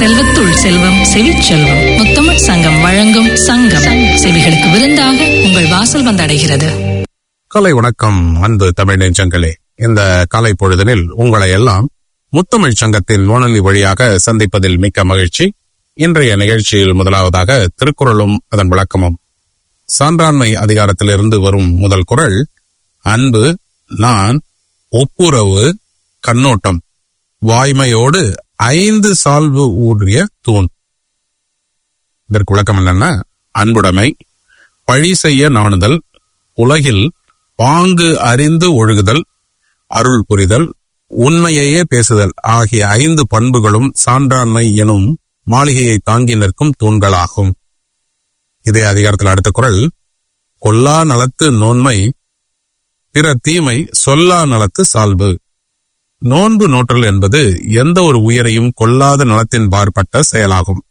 செல்வத்துள் செல்வம் செவிச்செல்வம் முத்தமிழ் சங்கம் வழங்கும் சங்கம் செவிகளுக்கு விருந்தாக உங்கள் வாசல் வந்தடைகிறது கலை வணக்கம் அன்பு தமிழ் நெஞ்சங்களே இந்த காலை பொழுதினில் உங்களை எல்லாம் முத்தமிழ் சங்கத்தின் வானொலி வழியாக சந்திப்பதில் மிக்க மகிழ்ச்சி இன்றைய நிகழ்ச்சியில் முதலாவதாக திருக்குறளும் அதன் விளக்கமும் சான்றாண்மை அதிகாரத்திலிருந்து வரும் முதல் குறள் அன்பு நான் ஒப்புரவு கண்ணோட்டம் வாய்மையோடு ஐந்து சால்வு ஊன்றிய தூண் இதற்கு விளக்கம் என்னன்னா அன்புடைமை பழி செய்ய நாணுதல் உலகில் பாங்கு அறிந்து ஒழுகுதல் அருள் புரிதல் உண்மையையே பேசுதல் ஆகிய ஐந்து பண்புகளும் சான்றாண்மை எனும் மாளிகையை தாங்கி நிற்கும் தூண்களாகும் இதே அதிகாரத்தில் அடுத்த குறள் கொல்லா நலத்து நோன்மை பிற தீமை சொல்லா நலத்து சால்பு நோன்பு நோற்றல் என்பது எந்த ஒரு உயிரையும் கொல்லாத நலத்தின் பார்ப்பட்ட செயலாகும்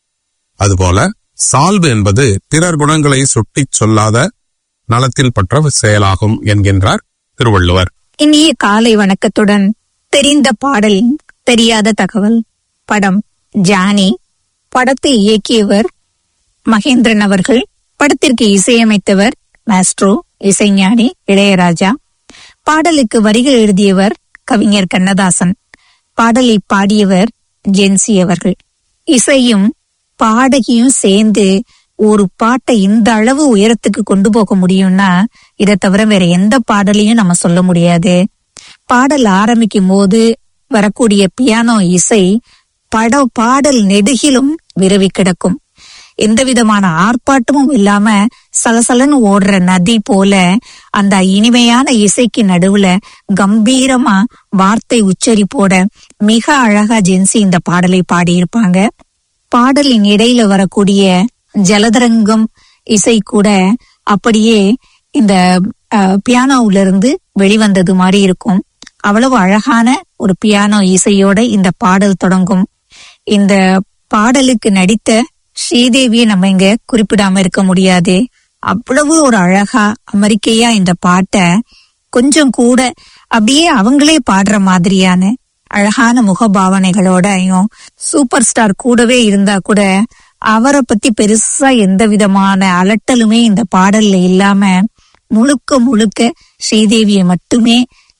அதுபோல சால்பு என்பது பிறர் குணங்களை சுட்டிச் சொல்லாத நலத்தில் பற்ற செயலாகும் என்கின்றார் திருவள்ளுவர் இனிய காலை வணக்கத்துடன் தெரிந்த பாடல் தெரியாத தகவல் படம் ஜானி படத்தை இயக்கியவர் மகேந்திரன் அவர்கள் படத்திற்கு இசையமைத்தவர் மாஸ்ட்ரோ இசைஞானி இளையராஜா பாடலுக்கு வரிகள் எழுதியவர் கவிஞர் கண்ணதாசன் பாடலை பாடியவர் ஜென்சி அவர்கள் இசையும் பாடகியும் சேர்ந்து ஒரு பாட்டை இந்த அளவு உயரத்துக்கு கொண்டு போக முடியும்னா இதை தவிர வேற எந்த பாடலையும் நம்ம சொல்ல முடியாது பாடல் ஆரம்பிக்கும் போது வரக்கூடிய பியானோ இசை பட பாடல் நெடுகிலும் விரவி கிடக்கும் எந்த விதமான ஆர்ப்பாட்டமும் இல்லாம சலசலன்னு ஓடுற நதி போல அந்த இனிமையான இசைக்கு நடுவுல கம்பீரமா வார்த்தை உச்சரிப்போட மிக அழகா ஜென்சி இந்த பாடலை பாடியிருப்பாங்க பாடலின் இடையில வரக்கூடிய ஜலதரங்கம் இசை கூட அப்படியே இந்த பியானோவுல இருந்து வெளிவந்தது மாதிரி இருக்கும் அவ்வளவு அழகான ஒரு பியானோ இசையோட இந்த பாடல் தொடங்கும் இந்த பாடலுக்கு நடித்த ஸ்ரீதேவியை நம்ம இங்க குறிப்பிடாம இருக்க முடியாது அவ்வளவு ஒரு அழகா அமெரிக்கையா இந்த பாட்டை கொஞ்சம் கூட அப்படியே அவங்களே பாடுற மாதிரியான அழகான முகபாவனைகளோடயும் சூப்பர் ஸ்டார் கூடவே இருந்தா கூட அவரை பத்தி பெருசா எந்த விதமான அலட்டலுமே இந்த பாடல்ல இல்லாம முழுக்க முழுக்க ஸ்ரீதேவியை மட்டுமே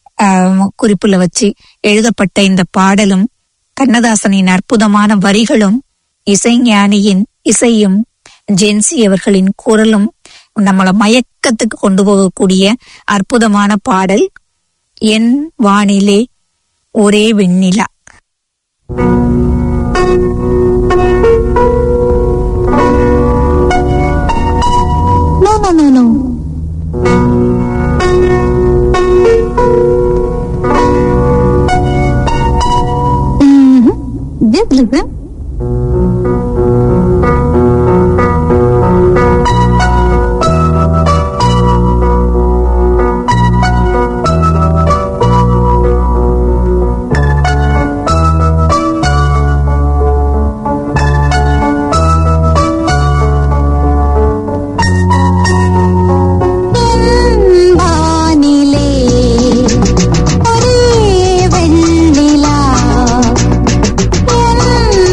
குறிப்புல வச்சு எழுதப்பட்ட இந்த பாடலும் கண்ணதாசனின் அற்புதமான வரிகளும் இசைஞானியின் இசையும் ஜென்சி அவர்களின் குரலும் நம்மள மயக்கத்துக்கு கொண்டு போகக்கூடிய அற்புதமான பாடல் என் வானிலே ஒரே வெண்ணிலா No, no, no, no. Mm-hmm. Just listen. வானிலே ஒரே வெண்ணிலா என்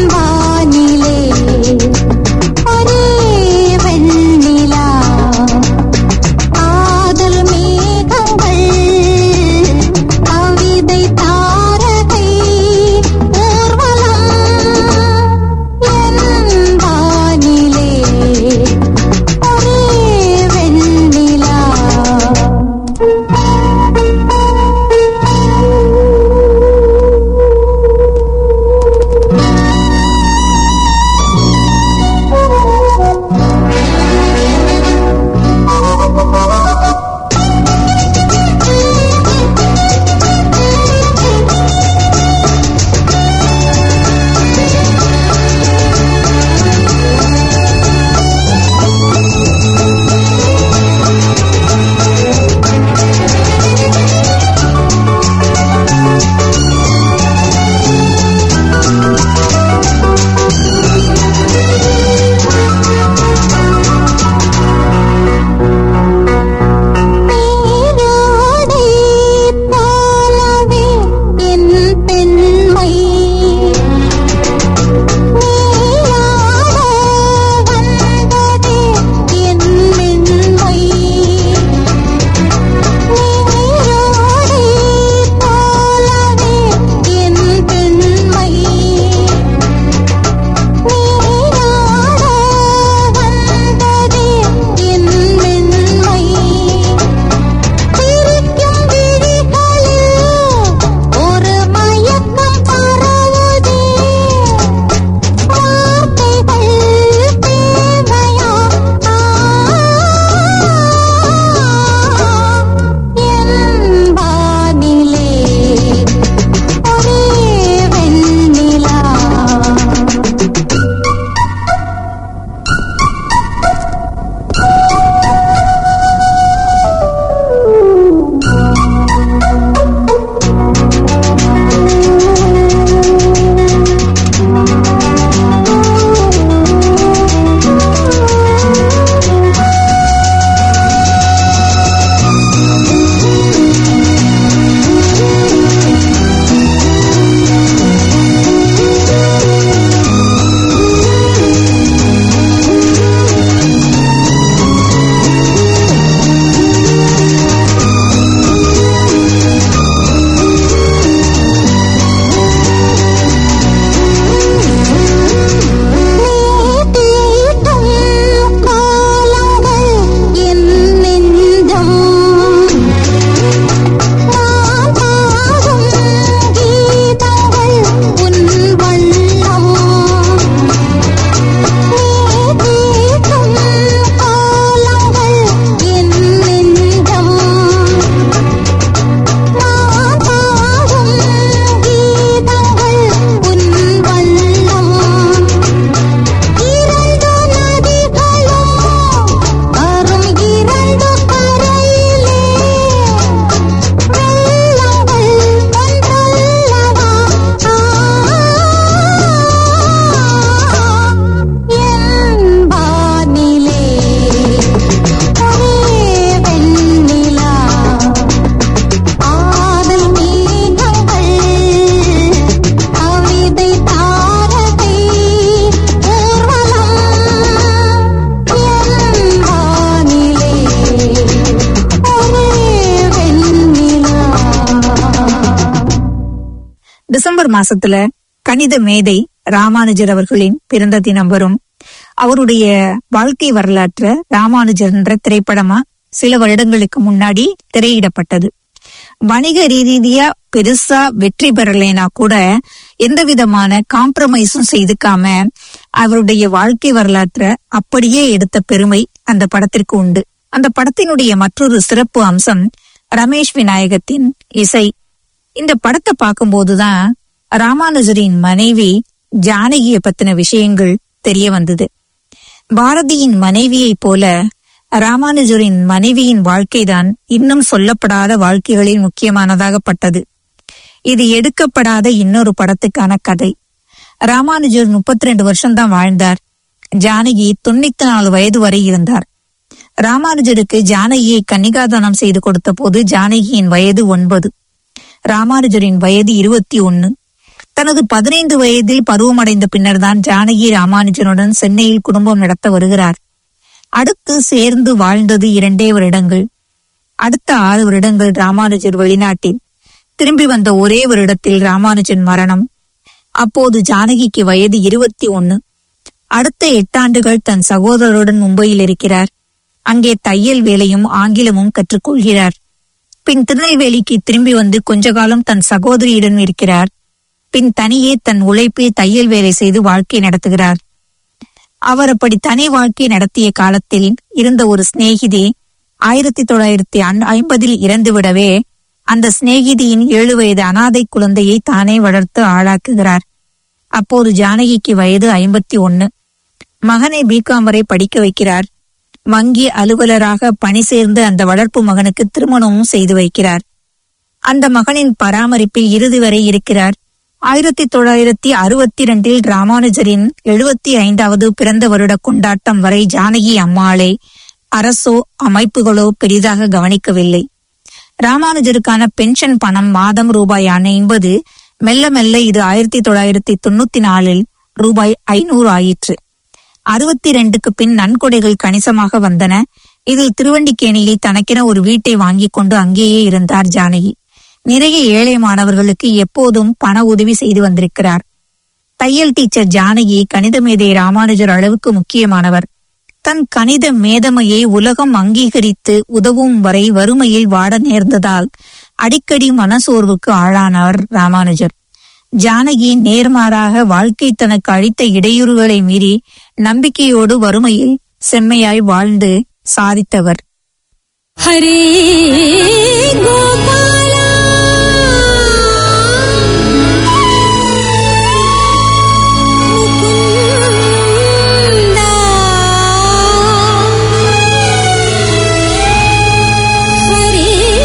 டிசம்பர் மாசத்துல கணித மேதை ராமானுஜர் அவர்களின் பிறந்த தினம் வரும் அவருடைய வாழ்க்கை வரலாற்ற ராமானுஜர் என்ற திரைப்படமா சில வருடங்களுக்கு முன்னாடி திரையிடப்பட்டது வணிக ரீதியா பெருசா வெற்றி பெறலைனா கூட எந்த விதமான காம்ப்ரமைஸும் செய்துக்காம அவருடைய வாழ்க்கை வரலாற்ற அப்படியே எடுத்த பெருமை அந்த படத்திற்கு உண்டு அந்த படத்தினுடைய மற்றொரு சிறப்பு அம்சம் ரமேஷ் விநாயகத்தின் இசை இந்த படத்தை பார்க்கும்போதுதான் ராமானுஜரின் மனைவி ஜானகிய பத்தின விஷயங்கள் தெரிய வந்தது பாரதியின் மனைவியைப் போல ராமானுஜரின் மனைவியின் வாழ்க்கைதான் இன்னும் சொல்லப்படாத வாழ்க்கைகளில் முக்கியமானதாகப்பட்டது இது எடுக்கப்படாத இன்னொரு படத்துக்கான கதை ராமானுஜர் முப்பத்தி ரெண்டு வருஷம் தான் வாழ்ந்தார் ஜானகி தொண்ணூத்தி நாலு வயது வரை இருந்தார் ராமானுஜருக்கு ஜானகியை கன்னிகாதானம் செய்து கொடுத்த போது ஜானகியின் வயது ஒன்பது ராமானுஜரின் வயது இருபத்தி ஒன்னு தனது பதினைந்து வயதில் பருவமடைந்த பின்னர் தான் ஜானகி ராமானுஜனுடன் சென்னையில் குடும்பம் நடத்த வருகிறார் அடுத்து சேர்ந்து வாழ்ந்தது இரண்டே வருடங்கள் அடுத்த ஆறு வருடங்கள் ராமானுஜர் வெளிநாட்டில் திரும்பி வந்த ஒரே வருடத்தில் ராமானுஜன் மரணம் அப்போது ஜானகிக்கு வயது இருபத்தி ஒன்னு அடுத்த எட்டாண்டுகள் தன் சகோதரருடன் மும்பையில் இருக்கிறார் அங்கே தையல் வேலையும் ஆங்கிலமும் கற்றுக்கொள்கிறார் பின் திருநெல்வேலிக்கு திரும்பி வந்து கொஞ்ச காலம் தன் சகோதரியுடன் இருக்கிறார் பின் தனியே தன் உழைப்பை தையல் வேலை செய்து வாழ்க்கை நடத்துகிறார் அவர் அப்படி தனி வாழ்க்கை நடத்திய காலத்தில் இருந்த ஒரு சிநேகிதி ஆயிரத்தி தொள்ளாயிரத்தி ஐம்பதில் இறந்துவிடவே அந்த சிநேகிதியின் ஏழு வயது அனாதை குழந்தையை தானே வளர்த்து ஆளாக்குகிறார் அப்போது ஜானகிக்கு வயது ஐம்பத்தி ஒன்னு மகனை பிகாம் வரை படிக்க வைக்கிறார் வங்கி அலுவலராக பணி சேர்ந்து அந்த வளர்ப்பு மகனுக்கு திருமணமும் செய்து வைக்கிறார் அந்த மகனின் பராமரிப்பில் இறுதி வரை இருக்கிறார் ஆயிரத்தி தொள்ளாயிரத்தி அறுபத்தி இரண்டில் ராமானுஜரின் எழுபத்தி ஐந்தாவது பிறந்த வருட கொண்டாட்டம் வரை ஜானகி அம்மாளை அரசோ அமைப்புகளோ பெரிதாக கவனிக்கவில்லை ராமானுஜருக்கான பென்ஷன் பணம் மாதம் ரூபாய் ஐம்பது மெல்ல மெல்ல இது ஆயிரத்தி தொள்ளாயிரத்தி தொண்ணூத்தி நாலில் ரூபாய் ஐநூறு ஆயிற்று அறுபத்தி ரெண்டுக்கு பின் நன்கொடைகள் கணிசமாக வந்தன இதில் திருவண்டிக்கேணியில் தனக்கென ஒரு வீட்டை வாங்கிக் கொண்டு அங்கேயே இருந்தார் ஜானகி நிறைய ஏழை மாணவர்களுக்கு எப்போதும் பண உதவி செய்து வந்திருக்கிறார் தையல் டீச்சர் ஜானகி கணித மேதை ராமானுஜர் அளவுக்கு முக்கியமானவர் தன் கணித மேதமையை உலகம் அங்கீகரித்து உதவும் வரை வறுமையில் வாட நேர்ந்ததால் அடிக்கடி மனசோர்வுக்கு ஆளானார் ராமானுஜர் ஜானகி நேர்மாறாக வாழ்க்கை தனக்கு அளித்த இடையூறுகளை மீறி நம்பிக்கையோடு வறுமையில் செம்மையாய் வாழ்ந்து சாதித்தவர் हरे गोपाला मुकुन्दा हरे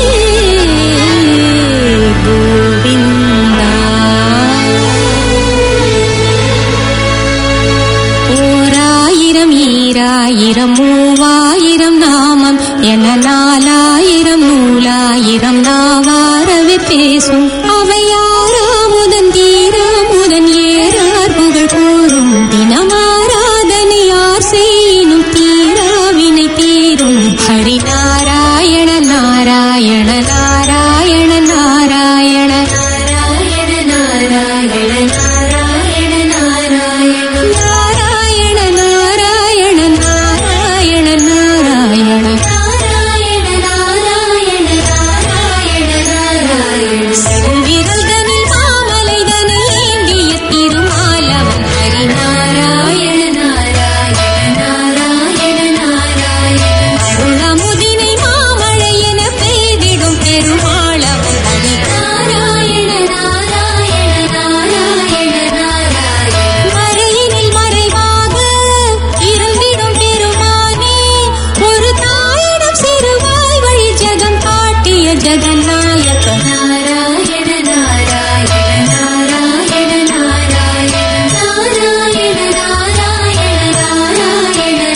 गोविन्दा ஓராயிரம் ஈராயிரம் மூவாயிரம் நாமம் என நாலாயிரம் நூலாயிரம் நாவாரவே பேசும் அவை யாராமுதன் தீராமுதன் ஏறார் புகழ் கூறும் தினமாராதனை யார் செய்யினும் தீராவினை தீரும் ஹரி நாராயண நாராயண நாராயண நாராயண நாராயண நாராயண நாராயண நாராயண நாராயண நாராயண நாராயண நாராயண நாராயண நாராயண நாராயண நாராயண செல்விரல்தனில் மாமலைதனை ஏந்திய திருமாலவன் ஹரி நாராயண நாராயண நாராயண நாராயண அருளமுதினை மாமழை என பெய்திடும் பெருமாளவன் ஹரி நாராயண நாராயண நாராயண நாராயண மறையினில் மறைவாக இருந்திடும் பெருமானே ஒரு தாயிடம் சிறுவாய் வழி ஜெகம் காட்டிய ஜெகநாயக நாராயண நாராயண நாராயண நாராயண நாராயண நாராயண நாராயண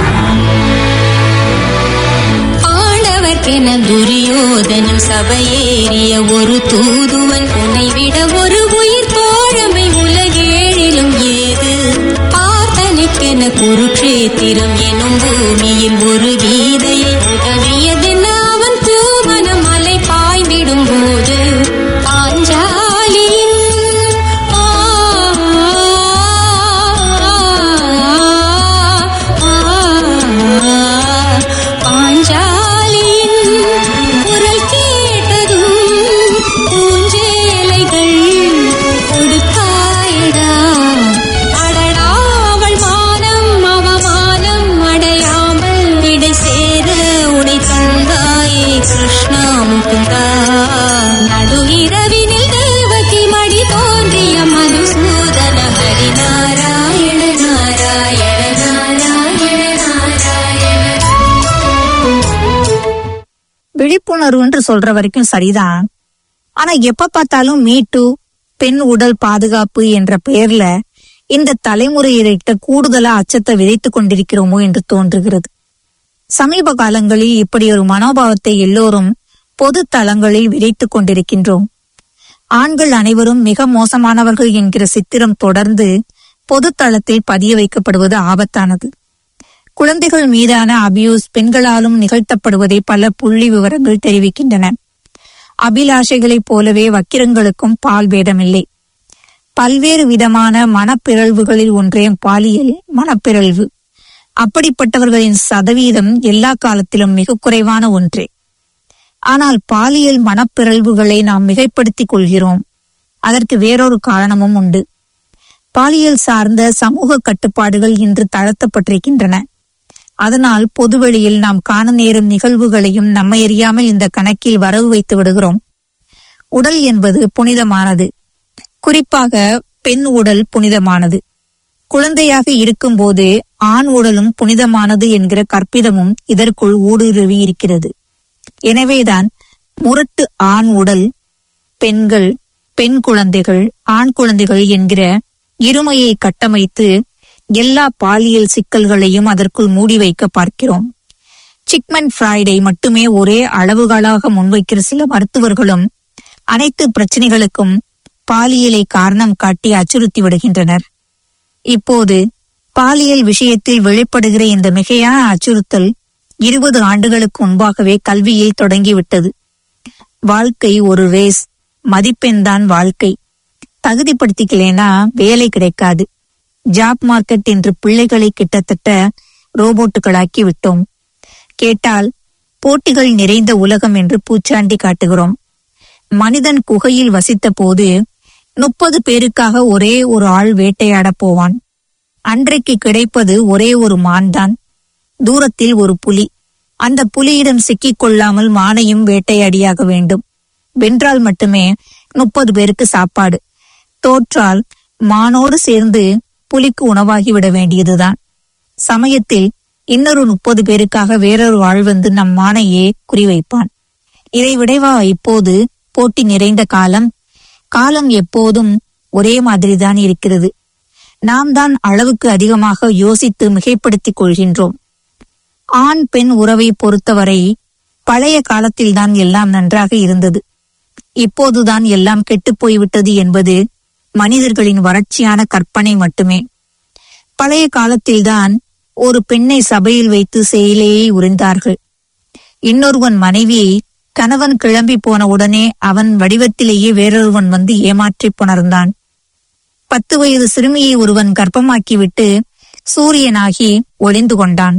பாண்டவர்க்கென துரியோதனும் சபையே ஏறிய ஒரு தூதுவன் உன்னை விட ஒரு உயிர் தோழமை உலகேழிலும் ஏது பார்த்தனுக்கென குருக்ஷேத்திரம் எனும் பூமியில் ஒரு கீதையை உதவியதென்ன அவன் பூமனம் மலை பாய்ந்திடும் போது பாஞ்சாலியின் ஆ, ஆ, பாஞ்சாலியின் குரல் கேட்டதும் பூஞ்சேலைகள் கொடுத்தாயடா அடடா அவள் மானம் அவமானம் அடையாமல் இடை சேர உடை தந்தாயே கிருஷ்ணா முகுந்தா நடு இரவினில் தேவகி மடி தோன்றிய மதுசூதன ஹரி நாராயண நாராயண நாராயண நாராயண விழிப்புணர்வு என்று சொல்ற வரைக்கும் சரிதான் ஆனா எப்ப பார்த்தாலும் மீட்டு பெண் உடல் பாதுகாப்பு என்ற பெயர்ல இந்த தலைமுறையிட்ட கூடுதலா அச்சத்தை விதைத்துக் கொண்டிருக்கிறோமோ என்று தோன்றுகிறது சமீப காலங்களில் இப்படி ஒரு மனோபாவத்தை எல்லோரும் பொது தளங்களில் விதைத்துக் கொண்டிருக்கின்றோம் ஆண்கள் அனைவரும் மிக மோசமானவர்கள் என்கிற சித்திரம் தொடர்ந்து பொது தளத்தில் பதிய வைக்கப்படுவது ஆபத்தானது குழந்தைகள் மீதான அபியூஸ் பெண்களாலும் நிகழ்த்தப்படுவதை பல புள்ளி விவரங்கள் தெரிவிக்கின்றன அபிலாஷைகளைப் போலவே வக்கிரங்களுக்கும் பால் பேதமில்லை பல்வேறு விதமான மனப்பிறழ்வுகளில் ஒன்றே பாலியல் மனப்பிறழ்வு அப்படிப்பட்டவர்களின் சதவீதம் எல்லா காலத்திலும் மிக குறைவான ஒன்றே ஆனால் பாலியல் மனப்பிறழ்வுகளை நாம் மிகைப்படுத்திக் கொள்கிறோம் அதற்கு வேறொரு காரணமும் உண்டு பாலியல் சார்ந்த சமூக கட்டுப்பாடுகள் இன்று தளர்த்தப்பட்டிருக்கின்றன அதனால் பொதுவெளியில் நாம் காண நேரும் நிகழ்வுகளையும் நம்மை அறியாமல் இந்த கணக்கில் வரவு வைத்து விடுகிறோம் உடல் என்பது புனிதமானது குறிப்பாக பெண் உடல் புனிதமானது குழந்தையாக இருக்கும்போது ஆண் உடலும் புனிதமானது என்கிற கற்பிதமும் இதற்குள் ஊடுருவி இருக்கிறது எனவேதான் முரட்டு ஆண் உடல் பெண்கள் பெண் குழந்தைகள் ஆண் குழந்தைகள் என்கிற இருமையை கட்டமைத்து எல்லா பாலியல் சிக்கல்களையும் அதற்குள் மூடி வைக்க பார்க்கிறோம் சிக்மன் ஃப்ரைடை மட்டுமே ஒரே அளவுகளாக முன்வைக்கிற சில மருத்துவர்களும் அனைத்து பிரச்சனைகளுக்கும் பாலியலை காரணம் காட்டி அச்சுறுத்தி விடுகின்றனர் இப்போது பாலியல் விஷயத்தில் வெளிப்படுகிற இந்த மிகையான அச்சுறுத்தல் இருபது ஆண்டுகளுக்கு முன்பாகவே கல்வியில் தொடங்கிவிட்டது வாழ்க்கை ஒரு ரேஸ் மதிப்பெண்தான் வாழ்க்கை தகுதிப்படுத்திக்கலேனா வேலை கிடைக்காது ஜாப் மார்க்கெட் என்று பிள்ளைகளை கிட்டத்தட்ட ரோபோட்டுகளாக்கி விட்டோம் கேட்டால் போட்டிகள் நிறைந்த உலகம் என்று பூச்சாண்டி காட்டுகிறோம் மனிதன் குகையில் வசித்த போது முப்பது பேருக்காக ஒரே ஒரு ஆள் வேட்டையாடப் போவான் அன்றைக்கு கிடைப்பது ஒரே ஒரு மான்தான் தூரத்தில் ஒரு புலி அந்த புலியிடம் சிக்கிக் கொள்ளாமல் மானையும் வேட்டையாடியாக வேண்டும் வென்றால் மட்டுமே முப்பது பேருக்கு சாப்பாடு தோற்றால் மானோடு சேர்ந்து புலிக்கு உணவாகி விட வேண்டியதுதான் சமயத்தில் இன்னொரு முப்பது பேருக்காக வேறொரு ஆள் வந்து நம் மானையே குறிவைப்பான் இதை விடைவா இப்போது போட்டி நிறைந்த காலம் காலம் எப்போதும் ஒரே மாதிரிதான் இருக்கிறது நாம் தான் அளவுக்கு அதிகமாக யோசித்து மிகைப்படுத்திக் கொள்கின்றோம் ஆண் பெண் உறவை பொறுத்தவரை பழைய காலத்தில்தான் எல்லாம் நன்றாக இருந்தது இப்போதுதான் எல்லாம் கெட்டுப் போய்விட்டது என்பது மனிதர்களின் வறட்சியான கற்பனை மட்டுமே பழைய காலத்தில்தான் ஒரு பெண்ணை சபையில் வைத்து செயலையே உறிந்தார்கள் இன்னொருவன் மனைவியை கணவன் கிளம்பி போன உடனே அவன் வடிவத்திலேயே வேறொருவன் வந்து ஏமாற்றிப் புணர்ந்தான் பத்து வயது சிறுமியை ஒருவன் கர்ப்பமாக்கிவிட்டு சூரியனாகி ஒளிந்து கொண்டான்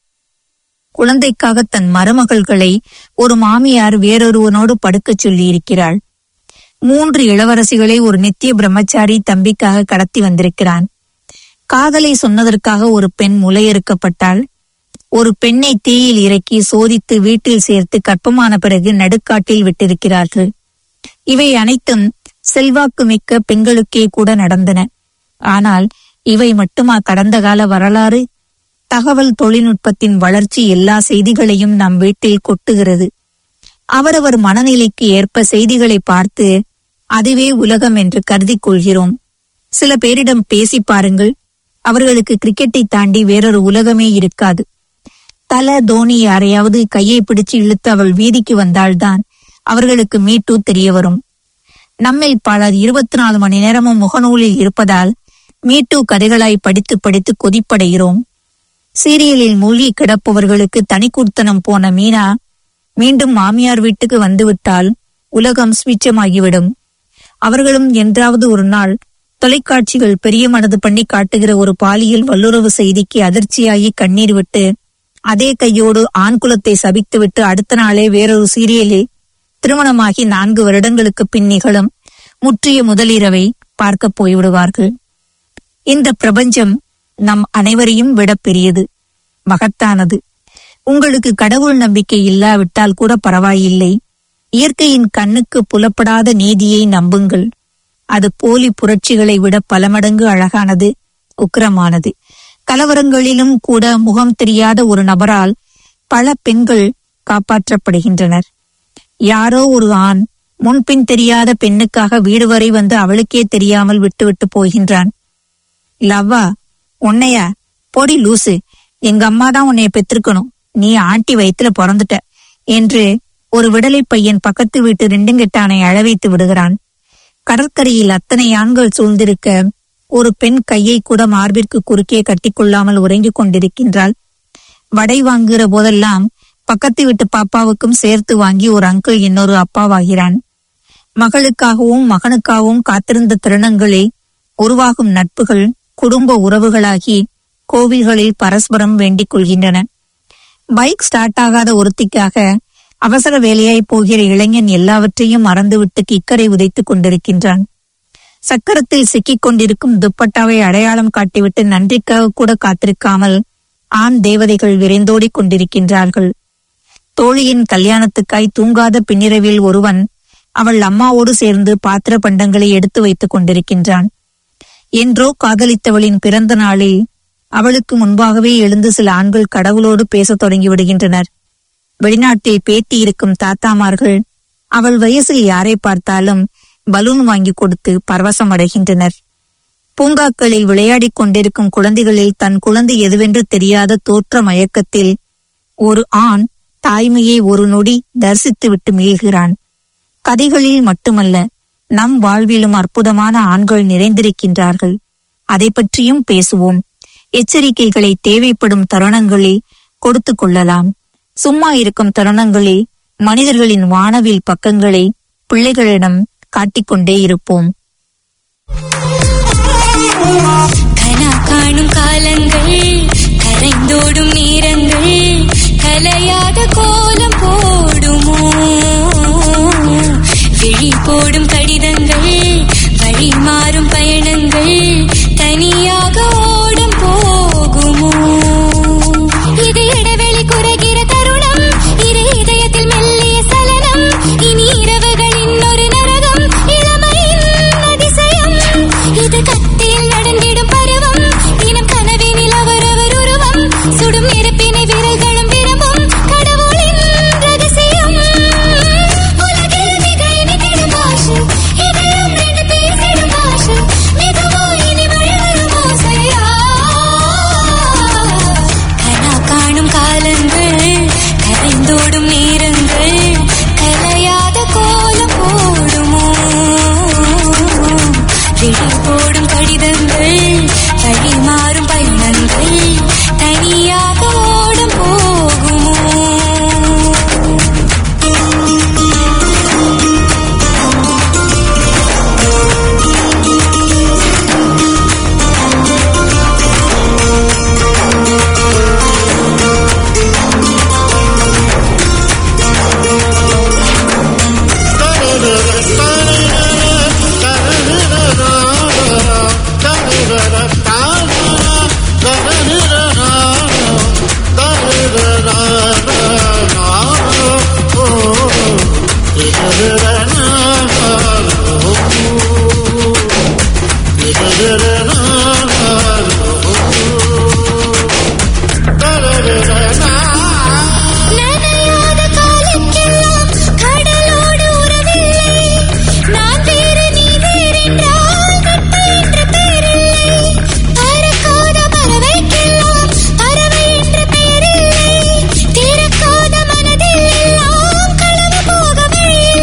குழந்தைக்காக தன் மருமகள்களை ஒரு மாமியார் வேறொருவனோடு படுக்கச் சொல்லியிருக்கிறாள் மூன்று இளவரசிகளை ஒரு நித்திய பிரம்மச்சாரி தம்பிக்காக கடத்தி வந்திருக்கிறான் காதலை சொன்னதற்காக ஒரு பெண் முலையறுக்கப்பட்டாள் ஒரு பெண்ணை தீயில் இறக்கி சோதித்து வீட்டில் சேர்த்து கற்பமான பிறகு நடுக்காட்டில் விட்டிருக்கிறார்கள் இவை அனைத்தும் செல்வாக்கு மிக்க பெண்களுக்கே கூட நடந்தன ஆனால் இவை மட்டுமா கடந்த கால வரலாறு தகவல் தொழில்நுட்பத்தின் வளர்ச்சி எல்லா செய்திகளையும் நம் வீட்டில் கொட்டுகிறது அவரவர் மனநிலைக்கு ஏற்ப செய்திகளை பார்த்து அதுவே உலகம் என்று கருதிக் கொள்கிறோம் சில பேரிடம் பேசி பாருங்கள் அவர்களுக்கு கிரிக்கெட்டை தாண்டி வேறொரு உலகமே இருக்காது தல தோனி யாரையாவது கையை பிடிச்சு இழுத்து அவள் வீதிக்கு வந்தால்தான் அவர்களுக்கு மீட்டு தெரிய வரும் நம்மில் பலர் இருபத்தி நாலு மணி நேரமும் முகநூலில் இருப்பதால் மீட்டு கதைகளாய் படித்து படித்து கொதிப்படைகிறோம் சீரியலில் மூழ்கி கிடப்பவர்களுக்கு தனிக்குர்த்தனம் போன மீனா மீண்டும் மாமியார் வீட்டுக்கு வந்துவிட்டால் உலகம் சுவிச்சமாகிவிடும் அவர்களும் என்றாவது ஒரு நாள் தொலைக்காட்சிகள் பெரிய மனது பண்ணி காட்டுகிற ஒரு பாலியல் வல்லுறவு செய்திக்கு அதிர்ச்சியாகி கண்ணீர் விட்டு அதே கையோடு ஆண் குலத்தை சபித்துவிட்டு அடுத்த நாளே வேறொரு சீரியலில் திருமணமாகி நான்கு வருடங்களுக்கு பின் நிகழும் முற்றிய முதலிரவை பார்க்கப் போய்விடுவார்கள் இந்த பிரபஞ்சம் நம் அனைவரையும் விட பெரியது மகத்தானது உங்களுக்கு கடவுள் நம்பிக்கை இல்லாவிட்டால் கூட பரவாயில்லை இயற்கையின் கண்ணுக்கு புலப்படாத நீதியை நம்புங்கள் அது போலி புரட்சிகளை விட பல மடங்கு அழகானது உக்கிரமானது கலவரங்களிலும் கூட முகம் தெரியாத ஒரு நபரால் பல பெண்கள் காப்பாற்றப்படுகின்றனர் யாரோ ஒரு ஆண் முன்பின் தெரியாத பெண்ணுக்காக வீடு வரை வந்து அவளுக்கே தெரியாமல் விட்டுவிட்டு போகின்றான் லவ்வா உன்னையா போடி லூசு எங்க அம்மா தான் உன்னைய பெற்றிருக்கணும் நீ ஆண்டி வயித்துல பிறந்துட்ட என்று ஒரு விடலை பையன் பக்கத்து வீட்டு ரெண்டுங்கெட்டானை அழவைத்து விடுகிறான் கடற்கரையில் அத்தனை ஆண்கள் சூழ்ந்திருக்க ஒரு பெண் கையை கூட மார்பிற்கு குறுக்கே கட்டிக்கொள்ளாமல் உறங்கிக் கொண்டிருக்கின்றாள் வடை வாங்குகிற போதெல்லாம் பக்கத்து வீட்டு பாப்பாவுக்கும் சேர்த்து வாங்கி ஒரு அங்கிள் இன்னொரு அப்பாவாகிறான் மகளுக்காகவும் மகனுக்காகவும் காத்திருந்த தருணங்களே உருவாகும் நட்புகள் குடும்ப உறவுகளாகி கோவில்களில் பரஸ்பரம் வேண்டிக் கொள்கின்றன பைக் ஸ்டார்ட் ஆகாத ஒருத்திக்காக அவசர வேலையாய் போகிற இளைஞன் எல்லாவற்றையும் மறந்துவிட்டு கிக்கரை உதைத்துக் கொண்டிருக்கின்றான் சக்கரத்தில் சிக்கிக் கொண்டிருக்கும் துப்பட்டாவை அடையாளம் காட்டிவிட்டு நன்றிக்காக கூட காத்திருக்காமல் ஆண் தேவதைகள் விரைந்தோடிக் கொண்டிருக்கின்றார்கள் தோழியின் கல்யாணத்துக்காய் தூங்காத பின்னிரவில் ஒருவன் அவள் அம்மாவோடு சேர்ந்து பாத்திர பண்டங்களை எடுத்து வைத்துக் கொண்டிருக்கின்றான் என்றோ காதலித்தவளின் பிறந்த நாளில் அவளுக்கு முன்பாகவே எழுந்து சில ஆண்கள் கடவுளோடு பேசத் தொடங்கி விடுகின்றனர் வெளிநாட்டில் பேட்டி இருக்கும் தாத்தாமார்கள் அவள் வயசில் யாரை பார்த்தாலும் பலூன் வாங்கி கொடுத்து பரவசம் அடைகின்றனர் பூங்காக்களில் விளையாடிக் கொண்டிருக்கும் குழந்தைகளில் தன் குழந்தை எதுவென்று தெரியாத தோற்ற மயக்கத்தில் ஒரு ஆண் தாய்மையை ஒரு நொடி தரிசித்துவிட்டு மீள்கிறான் கதைகளில் மட்டுமல்ல நம் வாழ்விலும் அற்புதமான ஆண்கள் நிறைந்திருக்கின்றார்கள் அதை பற்றியும் பேசுவோம் எச்சரிக்கைகளை தேவைப்படும் தருணங்களில் கொடுத்து கொள்ளலாம் சும்மா இருக்கும் தருணங்களில் மனிதர்களின் வானவில் பக்கங்களை பிள்ளைகளிடம் காட்டிக்கொண்டே இருப்போம் கனா காணும் காலங்கள் கரைந்தோடும் நேரங்கள் கலையாத கோலம் போடுமோ விழி போடும் கடிதங்கள் வழி மாறும் பயணங்கள் தனியாக ஓடும் போகுமோ இது இடைவெளி குறைகிற தருணம் இரு இதயத்தில் மெல்லிய சலனம் இனி இரவுகளின் ஒரு நரகம் இளமையின் அதிசயம் இது கத்தியில் நடந்திடும் பருவம் தினம் கனவினில் அவரவர் உருவம் சுடும் நெருப்பினை விரல்களும் விரும்பும் கடவுளின் ரகசியம் உலகில் மிக இனிதிடும் ஆசை இதயம் ரெண்டு பேசிடும் ஆசை மிகவோ இனி வழிவரும் ஓசையா கனா காணும் காலங்கள் கரைந்தோடும் நேரங்கள் கலையாத கோலம் போடுமோ விழி போடும் கடிதங்கள் வழி மாறும் பயணங்கள் தனியாக ஓடும் போகுமோ நனையாத காலக்கெல்லாம் கடலோடு உறவில்லை நான் வேறு நீ வேறென்றால் வெற்றி என்ற பெயரில்லை பறக்காத பறவைக்கெல்லாம் பறவை என்ற பெயரில்லை திறக்காத மனதில் எல்லாம் களவு போக வழியில்லை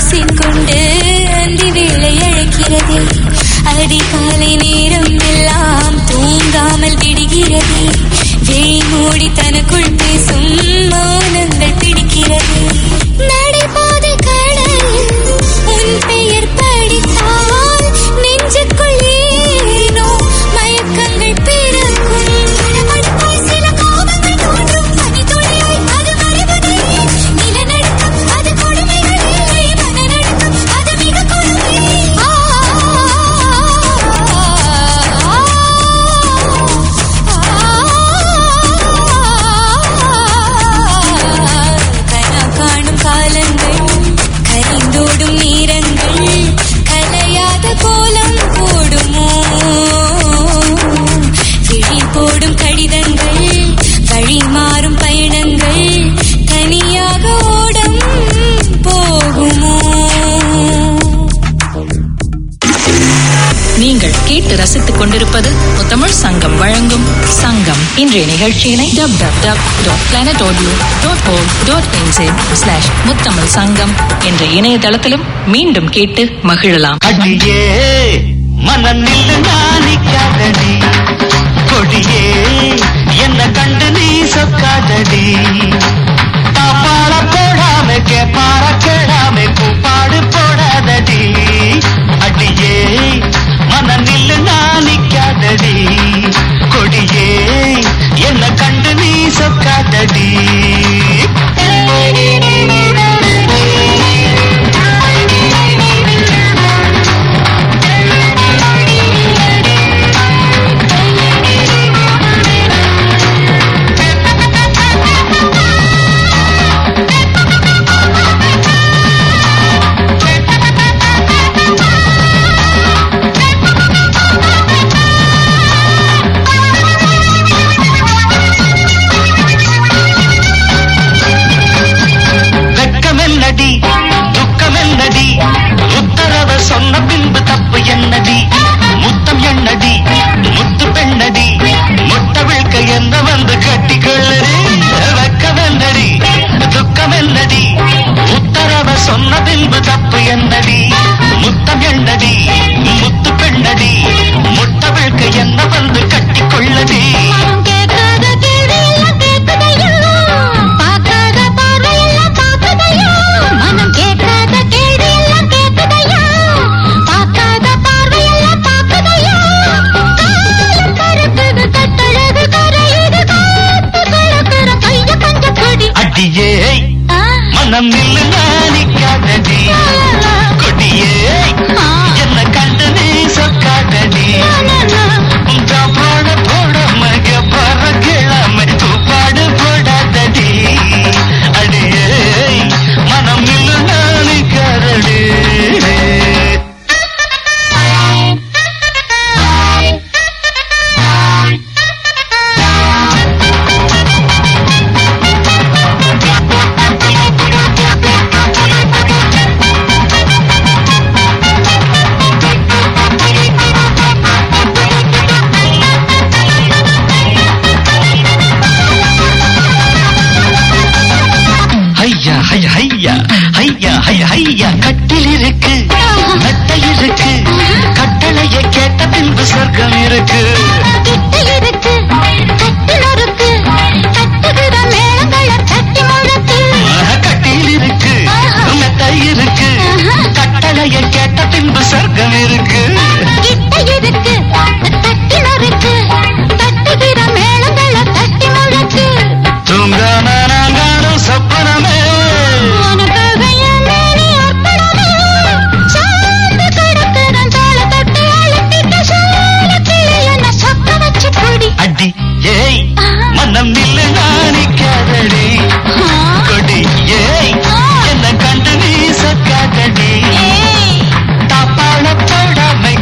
பூசிக்கொண்டு அந்தி வேலை அழைக்கிறது அதிகாலை நேரம் எல்லாம் தூங்காமல் விடுகிறது விழி மூடி தனக்குள் பேசும் மௌனங்கள் பிடிக்கிறது நடைபாதை கடல் உன் பெயர் படித்தால் நெஞ்சுக்குள் ஏனோ மயக்கங்கள் பிறக்கும் அடுத்தாய் சில கோபங்கள் தோன்றும் பனித்துளியாய் அது வருவதில்லை நிலநடுக்கம் அது கொடுமைகள் இல்லை மனநடுக்கம் அது மிக கொடுமை ஆ, கனா காணும் காலங்கள் கரிந்தோடும் நேரங்கள் கலையாத கோலம் போடுமோ விழி போடும் கடிதங்கள் வழி மாறும் பயணங்கள் தனியாக ஓடம் போகுமோ நீங்கள் கேட்டு ரசித்துக் கொண்டிருப்பது முத்தமிழ் சங்கம் வழங்கும் சங்கம் இன்றைய நிகழ்ச்சியினை W W W dot planet audio dot O dot slash Muthamizh Sangam என்ற இணையதளத்திலும் மீண்டும் கேட்டு மகிழலாம் அடியே மனநில் நாணிக்காதடி கொடியே என்ன கண்டு நீ சொக்காதடி தாப்பாள போடாம கேப்பார கேடாம கூப்பாடு போடாதடி அடியே மனநில் நாணிக்காதடி கொடியே என்ன கண்டு நீ சொக்காதடி வெட்கமென்னடி துக்கமென்னடி உத்தரவ சொன்ன பின்பு தப்பு என்னடி முத்தம் என்னடி முத்து பெண்ணடி முட்ட விழ்க்க என்ன வந்து கட்டிக்கொள்ளடி வெட்கமென்னடி துக்கமென்னடி உத்தரவ சொன்ன பின்பு தப்பு என்னடி முத்தம் என்னடி முத்து பெண்ணடி முட்ட விழ்க்க என்ன வந்து கட்டிக்கொள்ளடி மனம் கேட்காத கேள்வி எல்லாம் கேட்குதையா பார்க்காத பார்வை எல்லாம் பார்க்குதையா மனம் கேட்காத கேள்வி எல்லாம் கேட்குதையா பார்க்காத பார்வை எல்லாம் பார்க்குதையா காலம் கருக்குது கட்டழகு கரையுது காத்து கிடக்குற கைய பஞ்ச கொடி அடியே ஆ, மனம் நில்லு நாணிக்காதடி கொடியே ஆ, என்ன கண்டு நீ சொக்காதடி லா, லா. பாட போடாம பற கிழம தூப்பாடு போடாதடி அடியே மனம் நில்லு நாணிக்காதடி ஐயா ஐயா ஐயா ஐயா ஐயா ஐயா கட்டில் இருக்கு மெத்தை இருக்கு கட்டளையை கேட்ட பின்பு சொர்க்கம் இருக்கு கிட்ட இருக்கு கட்டில் இருக்கு கட்டுகிற மேளங்களை தட்டி முழக்கு கட்டில் இருக்கு மெத்தை இருக்கு கட்டளையை கேட்ட பின்பு சொர்க்கம் இருக்கு கிட்ட இருக்கு கட்டில் இருக்கு கட்டுகிற மேளங்களை தட்டி முழக்கு தூங்காம நாங்காடும் சொப்பனமே உனக்காக என் மேனி அர்ப்பணமே. சார்ந்து கிடக்கிற தோளை தொட்டு அழுத்திட்டு சோழ கிளி என்னை சொக்க வச்சு கொடி. அடி ஏய் மனம் நில்லு நாணிக்காதடி கொடி ஏய் என்ன கண்டு நீ சொக்காதடி ஏய், தாப்பாள போடாம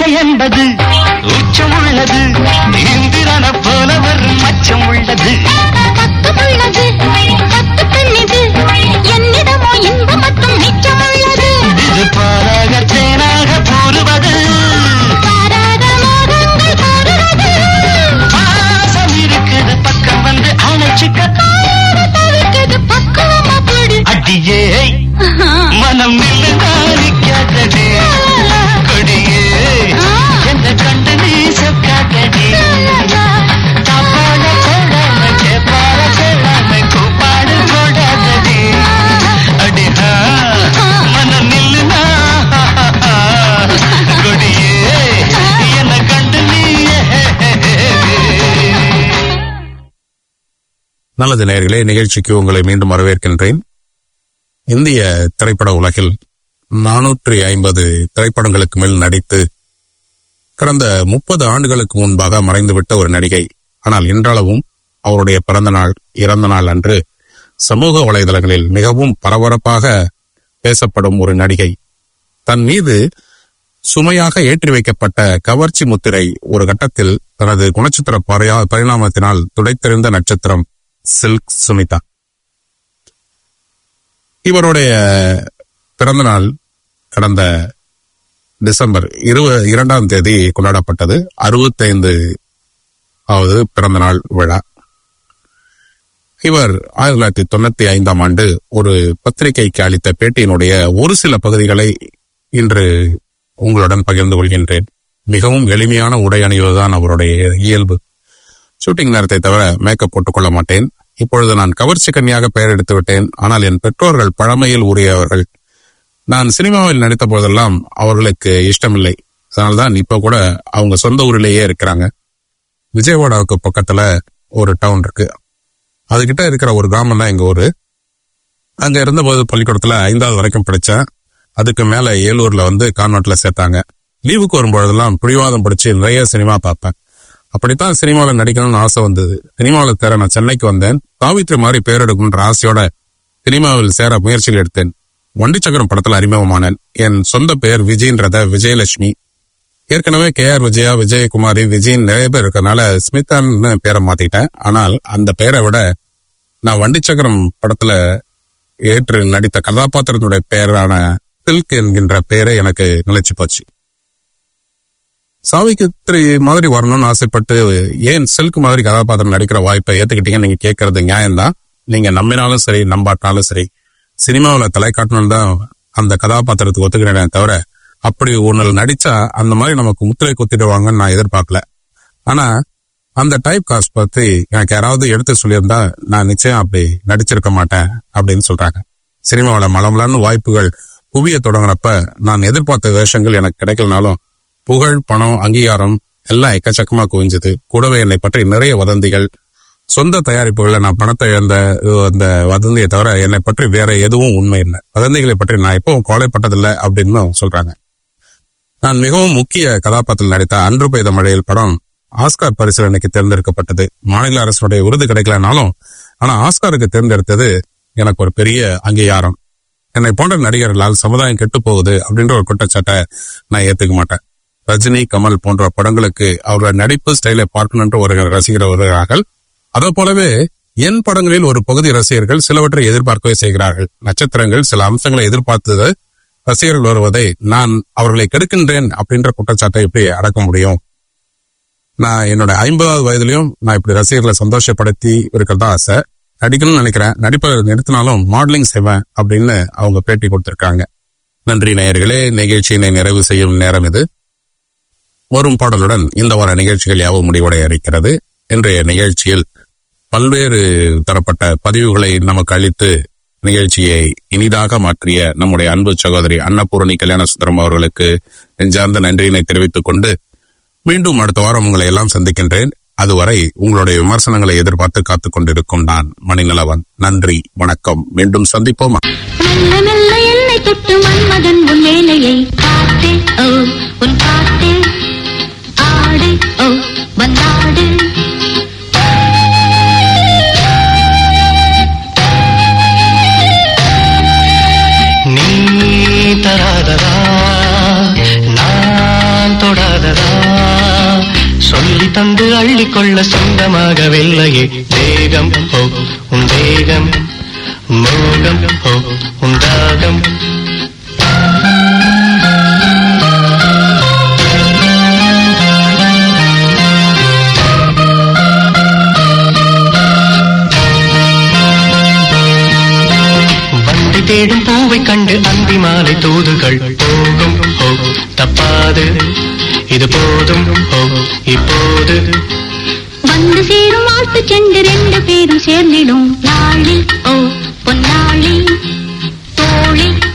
ஆசை என்பது உச்சம் உள்ளது நீந்திரன போல ஒரு மச்சம் உள்ளது பத்து உள்ளது பத்து பெண்ணிது என்னிடமோ இன்பம் மட்டும் மிச்சம் உள்ளது இது பாராக தேனாக போருவது பாராத மோகங்கள் கூறுவது பாசம் இருக்குது பக்கம் வந்து அணைச்சிக்க தவிர்க்குது பக்குவமா போடு அடியே மனம் நிலைக்காதடி கொடியே என்ன கண்டு நீ சொக்காதடி தாப்பாட போடாம கேப்பார கேளாம கூப்பாடு போடாதடி அடி ஆ, மனம் நில்லுனா கொடியே என்ன கண்டு நீ நல்லது நேயர்களே நிகழ்ச்சிக்கு உங்களை மீண்டும் வரவேற்கின்றேன் இந்திய திரைப்பட உலகில் நானூற்றி ஐம்பது திரைப்படங்களுக்கு மேல் நடித்து கடந்த முப்பது ஆண்டுகளுக்கு முன்பாக மறைந்துவிட்ட ஒரு நடிகை ஆனால் இன்றளவும் அவருடைய பிறந்த நாள் இறந்த நாள் அன்று சமூக வலைதளங்களில் மிகவும் பரபரப்பாக பேசப்படும் ஒரு நடிகை தன் மீது சுமையாக ஏற்றி வைக்கப்பட்ட கவர்ச்சி முத்திரை ஒரு கட்டத்தில் தனது குணச்சித்திர பரியா- பரிணாமத்தினால் துடைத்தெறிந்த நட்சத்திரம் சில்க் சுமிதா இவருடைய பிறந்த நாள் கடந்த டிசம்பர் இருவ இரண்டாம் தேதி கொண்டாடப்பட்டது அறுபத்தைந்து ஆவது பிறந்த நாள் விழா இவர் ஆயிரத்தி தொள்ளாயிரத்தி தொண்ணூத்தி ஐந்தாம் ஆண்டு ஒரு பத்திரிகைக்கு அளித்த பேட்டியினுடைய ஒரு சில பகுதிகளை இன்று உங்களுடன் பகிர்ந்து கொள்கின்றேன் மிகவும் எளிமையான உடை அணிவதுதான் அவருடைய இயல்பு ஷூட்டிங் நேரத்தை தவிர மேக்கப் போட்டுக்கொள்ள மாட்டேன் இப்பொழுது நான் கவர்ச்சி கன்னியாக பெயர் எடுத்து விட்டேன் ஆனால் என் பெற்றோர்கள் பழமையில் உரியவர்கள் நான் சினிமாவில் நடித்த போதெல்லாம் அவர்களுக்கு இஷ்டமில்லை அதனால்தான் இப்ப கூட அவங்க சொந்த ஊரிலேயே இருக்கிறாங்க விஜயவாடாவுக்கு பக்கத்துல ஒரு டவுன் இருக்கு அதுகிட்ட இருக்கிற ஒரு கிராமம் தான் எங்க ஊரு அங்க இருந்தபோது பள்ளிக்கூடத்துல ஐந்தாவது வரைக்கும் படிச்சேன் அதுக்கு மேல ஏலூர்ல வந்து கான்வென்ட்ல சேர்த்தாங்க லீவுக்கு வரும்பொழுதெல்லாம் பிடிவாதம் பிடிச்சி நிறைய சினிமா பார்ப்பேன் அப்படித்தான் சினிமாவில் நடிக்கணும்னு ஆசை வந்தது சினிமாவில் தேர நான் சென்னைக்கு வந்தேன் சாவித்ரி மாதிரி பேர் எடுக்கணுன்ற ஆசையோட சினிமாவில் சேர முயற்சிகள் எடுத்தேன் வண்டி சக்கரம் படத்துல அறிமுகமானேன் என் சொந்த பெயர் விஜயன்றத விஜயலட்சுமி ஏற்கனவே கே ஆர் விஜயா விஜயகுமாரி விஜயன் நிறைய பேர் இருக்கறனால ஸ்மிதான்னு பேரை மாத்திட்டேன் ஆனால் அந்த பெயரை விட நான் வண்டி சக்கரம் படத்துல ஏற்று நடித்த கதாபாத்திரத்துடைய பெயரான சில்க் என்கின்ற பெயரே எனக்கு நிலைச்சு போச்சு சாவித்திரி மாதிரி வரணும்னு ஆசைப்பட்டு ஏன் சில்க் மாதிரி கதாபாத்திரம் நடிக்கிற வாய்ப்பை ஏத்துக்கிட்டீங்கன்னு நீங்க கேட்கறது நியாயம்தான் நீங்க நம்பினாலும் சரி நம்பாட்டினாலும் சரி சினிமாவில் தலை காட்டணும் தான் அந்த கதாபாத்திரத்துக்கு ஒத்துக்கிறேனே தவிர அப்படி ஒன்னு நடிச்சா அந்த மாதிரி நமக்கு முத்திரை குத்திடுவாங்கன்னு நான் எதிர்பார்க்கல ஆனா அந்த டைப் காஸ்ட் பத்தி எனக்கு யாராவது எடுத்து சொல்லியிருந்தா நான் நிச்சயம் அப்படி நடிச்சிருக்க மாட்டேன் அப்படின்னு சொல்றாங்க சினிமாவில் மலமலன்னு வாய்ப்புகள் குவிய தொடங்கினப்ப நான் எதிர்பார்த்த வேஷங்கள் எனக்கு கிடைக்கலனாலும் புகழ் பணம் அங்கீகாரம் எல்லாம் எக்கச்சக்கமா குவிஞ்சது கூடவே என்னை பற்றி நிறைய வதந்திகள் சொந்த தயாரிப்புகள்ல நான் பணத்தை இழந்த அஹ், அந்த வதந்தியை தவிர என்னை பற்றி வேற எதுவும் உண்மை இல்லை வதந்திகளை பற்றி நான் எப்பவும் கவலைப்பட்டதில்லை அப்படின்னு சொல்றாங்க நான் மிகவும் முக்கிய கதாபாத்திரத்தில் நடித்த அன்று பெய்த மழையில் படம் ஆஸ்கார் பரிசீலனைக்கு தேர்ந்தெடுக்கப்பட்டது மாநில அரசுடைய விருது கிடைக்கலனாலும் ஆனா ஆஸ்காருக்கு தேர்ந்தெடுத்தது எனக்கு ஒரு பெரிய அங்கீகாரம் என்னை போன்ற நடிகர்களால் சமுதாயம் கெட்டு போகுது அப்படின்ற ஒரு குற்றச்சாட்டை நான் ஏத்துக்க மாட்டேன் ரஜினி கமல் போன்ற படங்களுக்கு அவரோட நடிப்பு ஸ்டைலை பார்க்கணுன்ற ஒரு ரசிகர் வருகிறார்கள் அதே போலவே என் படங்களில் ஒரு பகுதி ரசிகர்கள் சிலவற்றை எதிர்பார்க்கவே செய்கிறார்கள் நட்சத்திரங்கள் சில அம்சங்களை எதிர்பார்த்தது ரசிகர்கள் வருவதை நான் அவர்களை கெடுக்கின்றேன் அப்படின்ற குற்றச்சாட்டை எப்படி அடக்க முடியும் நான் என்னோட ஐம்பதாவது வயதிலையும் நான் இப்படி ரசிகர்களை சந்தோஷப்படுத்தி இருக்கிறதா ஆசை நடிக்கணும்னு நினைக்கிறேன் நடிப்பை நிறுத்தினாலும் மாடலிங் செய்வேன் அப்படின்னு அவங்க பேட்டி கொடுத்திருக்காங்க நன்றி நேயர்களே நிகழ்ச்சியினை நிறைவு செய்யும் நேரம் இது வரும் பாடலுடன் இந்த வார நிகழ்ச்சிகள் யாவும் முடிவடைய இருக்கிறது இன்றைய நிகழ்ச்சியில் பல்வேறு தரப்பட்ட பதிவுகளை நமக்கு அளித்து நிகழ்ச்சியை இனிதாக மாற்றிய நம்முடைய அன்பு சகோதரி அன்னபூரணி கல்யாண சுந்தரம் அவர்களுக்கு நெஞ்சார்ந்த நன்றியினை தெரிவித்துக் கொண்டு மீண்டும் அடுத்த வாரம் உங்களை எல்லாம் சந்திக்கின்றேன் அதுவரை உங்களுடைய விமர்சனங்களை எதிர்பார்த்து காத்துக் கொண்டிருக்கும் நான் மணிநலவன் நன்றி வணக்கம் மீண்டும் சந்திப்போமா மெல்ல மெல்ல என்னை தொட்டு மன்மதன் உன் வேலையை காட்டு ஓ உன் பாட்டு ஆடு ஓ வந்தாடு நீ தராததா நான் தொடாத தந்து அள்ளிக்கொள்ள சொந்தமாகவில்லையே தேகம் ஓ உன் தேகம் மோகம் ஓ உன் தாகம் வண்டி தேடும் பூவை கண்டு அந்தி மாலை தூதுகள் போகும் ஓ தப்பாது இது போதும் ஓ இப்போது வந்து சேரும் வாழ்த்து செண்டு ரெண்டு பேரும் சேர்ந்திடும் நாளில் ஓ பொன்னாளி தோழி